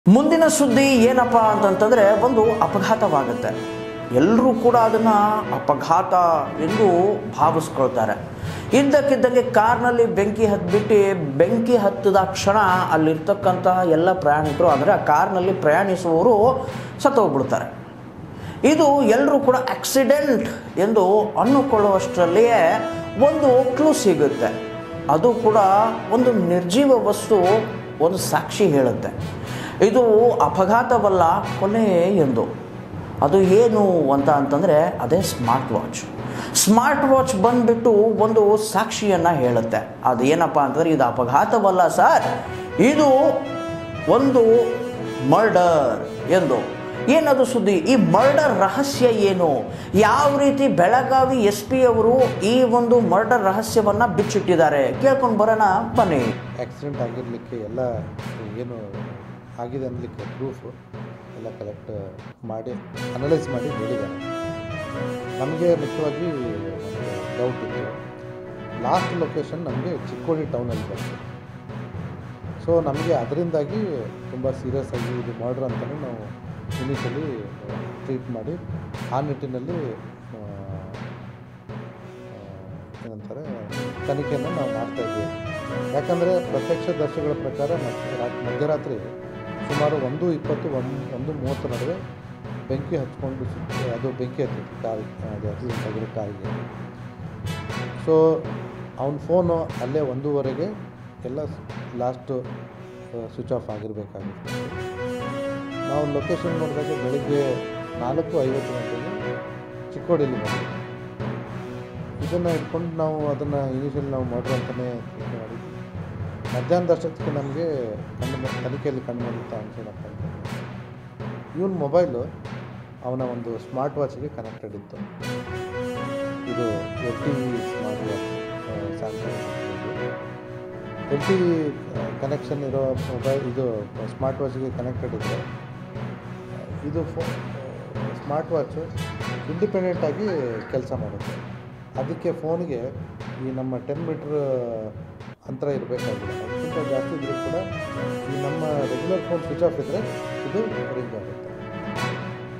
ಮುಂದಿನ ಸುದ್ದಿ ಏನಪ್ಪ ಅಂತಂತಂದರೆ ಒಂದು ಅಪಘಾತವಾಗುತ್ತೆ ಎಲ್ಲರೂ ಕೂಡ ಅದನ್ನು ಅಪಘಾತ ಎಂದು ಭಾವಿಸ್ಕೊಳ್ತಾರೆ ಇದ್ದಕ್ಕಿದ್ದಂಗೆ ಕಾರ್ನಲ್ಲಿ ಬೆಂಕಿ ಹತ್ಬಿಟ್ಟು ಬೆಂಕಿ ಹತ್ತಿದ ಕ್ಷಣ ಅಲ್ಲಿರ್ತಕ್ಕಂತಹ ಎಲ್ಲ ಪ್ರಯಾಣಿಕರು ಅಂದರೆ ಆ ಕಾರ್ನಲ್ಲಿ ಪ್ರಯಾಣಿಸುವವರು ಸತ್ತೋಗ್ಬಿಡ್ತಾರೆ ಇದು ಎಲ್ಲರೂ ಕೂಡ ಆಕ್ಸಿಡೆಂಟ್ ಎಂದು ಅನ್ನುಕೊಳ್ಳುವಷ್ಟರಲ್ಲಿಯೇ ಒಂದು ಕ್ಲೂ ಸಿಗುತ್ತೆ ಅದು ಕೂಡ ಒಂದು ನಿರ್ಜೀವ ವಸ್ತು ಒಂದು ಸಾಕ್ಷಿ ಹೇಳುತ್ತೆ ಇದು ಅಪಘಾತವಲ್ಲ ಕೊನೆ ಎಂದು ಅದು ಏನು ಅಂತ ಅಂತಂದರೆ ಅದೇ ಸ್ಮಾರ್ಟ್ ವಾಚ್ ಸ್ಮಾರ್ಟ್ ವಾಚ್ ಬಂದುಬಿಟ್ಟು ಒಂದು ಸಾಕ್ಷಿಯನ್ನು ಹೇಳುತ್ತೆ ಅದು ಏನಪ್ಪ ಅಂತಂದರೆ ಇದು ಅಪಘಾತವಲ್ಲ ಸರ್ ಇದು ಒಂದು ಮರ್ಡರ್ ಎಂದು ಏನದು ಸುದ್ದಿ ಈ ಮರ್ಡರ್ ರಹಸ್ಯ ಏನು ಯಾವ ರೀತಿ ಬೆಳಗಾವಿ ಎಸ್ ಪಿ ಅವರು ಈ ಒಂದು ಮರ್ಡರ್ ರಹಸ್ಯವನ್ನು ಬಿಚ್ಚಿಟ್ಟಿದ್ದಾರೆ ಕೇಳ್ಕೊಂಡು ಬರೋಣ ಬನ್ನಿ ಆಕ್ಸಿಡೆಂಟ್ ಆಗಿರಲಿಕ್ಕೆ ಎಲ್ಲ ಏನು ಆಗಿದೆ ಅನ್ನಲಿಕ್ಕೆ ಪ್ರೂಫು ಎಲ್ಲ ಕಲೆಕ್ಟ್ ಮಾಡಿ ಅನಲೈಸ್ ಮಾಡಿ ಹೇಳಿದ್ದಾರೆ ನಮಗೆ ಮುಖ್ಯವಾಗಿ ಡೌಟ್ ಇತ್ತು ಲಾಸ್ಟ್ ಲೊಕೇಶನ್ ನಮಗೆ ಚಿಕ್ಕೋಡಿ ಟೌನಲ್ಲಿ ಬಂತು ಸೊ ನಮಗೆ ಅದರಿಂದಾಗಿ ತುಂಬ ಸೀರಿಯಸ್ ಆಗಿ ಇದು ಮರ್ಡ್ರ್ ಅಂತಲೇ ನಾವು ಇನಿಷಿಯಲಿ ಟ್ರೀಟ್ ಮಾಡಿ ಆ ನಿಟ್ಟಿನಲ್ಲಿ ಆ, ಆ, ಏನಂತಾರೆ ತನಿಖೆಯನ್ನು ನಾವು ಮಾಡ್ತಾ ಇದ್ದೀವಿ ಯಾಕಂದರೆ ಪ್ರತ್ಯಕ್ಷದರ್ಶಿಗಳ ಪ್ರಕಾರ ಮಧ್ಯ- ರಾ- ಮಧ್ಯರಾತ್ರಿ ಸುಮಾರು ಒಂದು ಇಪ್ಪತ್ತು ಒಂದು ಒಂದು ಮೂವತ್ತು ನಡುವೆ ಬೆಂಕಿ ಹಚ್ಕೊಂಡು ಸುತ್ತ ಅದು ಬೆಂಕಿ ಹತ್ತಿತ್ತು ಕಾರ್ ಅದು ಆಕ್ಸಿಡೆಂಟ್ ಆಗಿರೋ ಕಾರಿಗೆ ಸೊ ಅವನ ಫೋನು ಅಲ್ಲೇ ಒಂದೂವರೆಗೆ ಎಲ್ಲ ಲಾಸ್ಟು ಸ್ವಿಚ್ ಆಫ್ ಆಗಿರಬೇಕಾಗಿತ್ತು ನಾವು ಲೊಕೇಶನ್ ನೋಡಿದಾಗ ಬೆಳಿಗ್ಗೆ ನಾಲ್ಕು ಐವತ್ತು ಗಂಟೆಗೆ ಚಿಕ್ಕೋಡಿಯಲ್ಲಿ ಬಂದ್ವಿ ಇದನ್ನು ಇಟ್ಕೊಂಡು ನಾವು ಅದನ್ನು ಇನಿಷಿಯಲ್ ನಾವು ಮಾಡ್ರಿ ಅಂತಲೇ ಥಿಂಕ್ ಮಾಡಿ ಮಧ್ಯಾಹ್ನದ ಅಷ್ಟೊತ್ತಿಗೆ ನಮಗೆ ಕಂಡು ಬ- ತನಿಖೆಯಲ್ಲಿ ಕಂಡು ಬಂದಂಥ ಅಂಶ ಏನಪ್ಪ ಅಂತಂದರೆ ಇವನ ಮೊಬೈಲು ಅವನ ಒಂದು ಸ್ಮಾರ್ಟ್ ವಾಚಿಗೆ ಕನೆಕ್ಟೆಡ್ ಇತ್ತು ಇದು L T smart watch Samsung L T connection ಇರೋ ಮೊಬೈಲ್ ಇದು ಸ್ಮಾರ್ಟ್ ವಾಚಿಗೆ ಕನೆಕ್ಟೆಡ್ ಇದೆ ಇದು ಫೋ ಸ್ಮಾರ್ಟ್ ವಾಚು ಇಂಡಿಪೆಂಡೆಂಟಾಗಿ ಕೆಲಸ ಮಾಡುತ್ತೆ ಅದಕ್ಕೆ ಫೋನ್ಗೆ ಈ ನಮ್ಮ ಟೆನ್ ಮೀಟ್ರ್ ಅಂತರ ಇರಬೇಕಾಗಿಲ್ಲ ಅದಕ್ಕಿಂತ ಜಾಸ್ತಿ ಇದ್ರೂ ಕೂಡ ಈ ನಮ್ಮ ರೆಗ್ಯುಲರ್ ಫೋನ್ ಸ್ವಿಚ್ ಆಫ್ ಇದ್ದರೆ ಇದು ರಿಂಗ್ ಆಗುತ್ತೆ